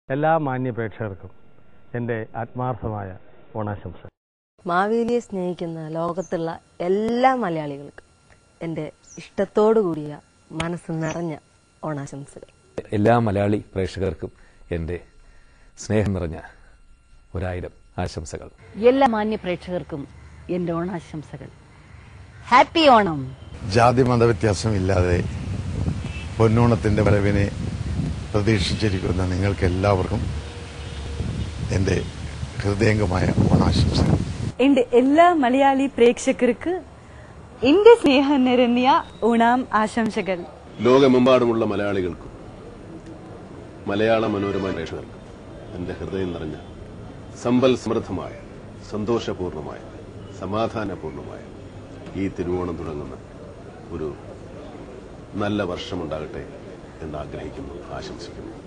എല്ലാ മാന്യ പ്രേക്ഷകർക്കും എൻ്റെ ആത്മാർത്ഥമായ ഓണാശംസ മാവേലിയെ സ്നേഹിക്കുന്ന ലോകത്തുള്ള എല്ലാ മലയാളികൾക്കും എൻ്റെ ഇഷ്ടത്തോടു കൂടിയ മനസ്സ് നിറഞ്ഞ ഓണാശംസകൾ എല്ലാ മലയാളി പ്രേക്ഷകർക്കും എൻ്റെ സ്നേഹം നിറഞ്ഞ ഒരായിരം ആശംസകൾ എല്ലാ മാന്യ പ്രേക്ഷകർക്കും എന്റെ ഓണാശംസകൾ ഹാപ്പി ഓണം ജാതി മതവ്യത്യാസമില്ലാതെ പൊന്നോണത്തിന്റെ വരവിനെ പ്രതീക്ഷിച്ചിരിക്കുന്ന നിങ്ങൾക്ക് എല്ലാവർക്കും എൻ്റെ ഹൃദയംഗമായ ഓണാശംസകൾ എന്റെ എല്ലാ മലയാളി പ്രേക്ഷകർക്ക് എന്റെ സ്നേഹം നിറഞ്ഞ ഓണം ആശംസകൾ ലോകമെമ്പാടുമുള്ള മലയാളികൾക്കും മലയാള മനോരമ പ്രേക്ഷകർക്കും എന്റെ ഹൃദയം നിറഞ്ഞ സമ്പൽ സമൃദ്ധമായ സന്തോഷപൂർണമായ സമാധാനപൂർണമായ ഈ തിരുവോണം തുടങ്ങുന്ന ഒരു നല്ല വർഷമുണ്ടാകട്ടെ എന്ന് ആഗ്രഹിക്കുന്നു ആശംസിക്കുന്നു